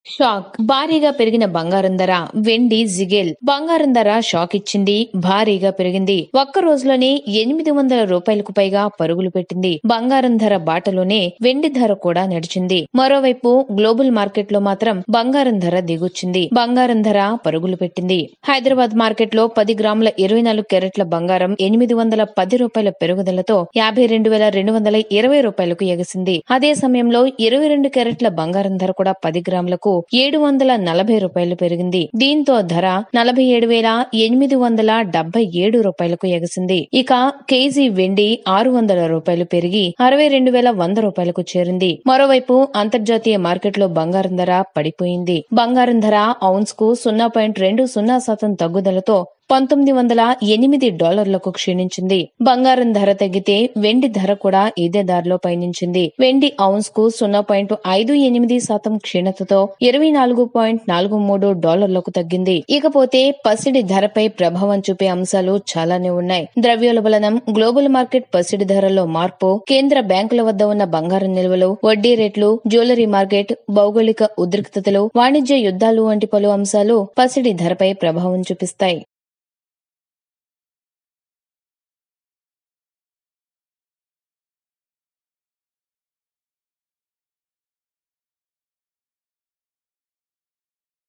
shock భారీగా పెరిగిన బంగారం ధర వెండి జిగేల్ బంగారం ధర షాక్ ఇచ్చింది భారీగా పెరిగింది ఒక్క రోజులోనే ఎనిమిది వందల రూపాయలకు పైగా పరుగులు పెట్టింది బంగారం ధర బాటలోనే వెండి ధర కూడా నడిచింది మరోవైపు గ్లోబల్ మార్కెట్ లో మాత్రం బంగారం ధర దిగొచ్చింది బంగారం ధర పరుగులు పెట్టింది హైదరాబాద్ మార్కెట్ లో పది గ్రాముల ఇరవై నాలుగు క్యారెట్ల బంగారం ఎనిమిది వందల పది రూపాయల పెరుగుదలతో యాభై రెండు వేల రెండు వందల ఇరవై రూపాయలకు ఎగిసింది అదే సమయంలో ఇరవై రెండు క్యారెట్ల బంగారం ధర కూడా పది గ్రాములకు ఏడు వందల నలభై రూపాయలు పెరిగింది దీంతో ధర నలభై ఏడు వేల ఎనిమిది వందల డెబ్బై ఏడు రూపాయలకు ఎగసింది ఇక కేజీ వెండి ఆరు వందల రూపాయలు పెరిగి అరవై రెండు వేల వంద రూపాయలకు చేరింది మరోవైపు అంతర్జాతీయ మార్కెట్లో బంగారం ధర పడిపోయింది బంగారం ధర ఔన్స్ కు సున్నా పాయింట్ రెండు సున్నా శాతం తగ్గుదలతో పంతొమ్మిది వందల ఎనిమిది డాలర్లకు క్షీణించింది బంగారం ధర తగ్గితే వెండి ధర కూడా ఇదే దారిలో పయనించింది వెండి ఔన్స్ కు సున్నా పాయింట్ ఐదు ఎనిమిది శాతం క్షీణతతో ఇరవై నాలుగు పాయింట్ నాలుగు మూడు డాలర్లకు తగ్గింది ఇకపోతే పసిడి ధరపై ప్రభావం చూపే అంశాలు చాలానే ఉన్నాయి ద్రవ్యోల్బణం గ్లోబల్ మార్కెట్ పసిడి ధరల్లో మార్పు కేంద్ర బ్యాంకుల వద్ద ఉన్న బంగారం నిల్వలు వడ్డీ రేట్లు జ్యువెలరీ మార్కెట్ భౌగోళిక ఉద్రిక్తతలు వాణిజ్య యుద్ధాలు వంటి పలు అంశాలు పసిడి ధరపై ప్రభావం చూపిస్తాయి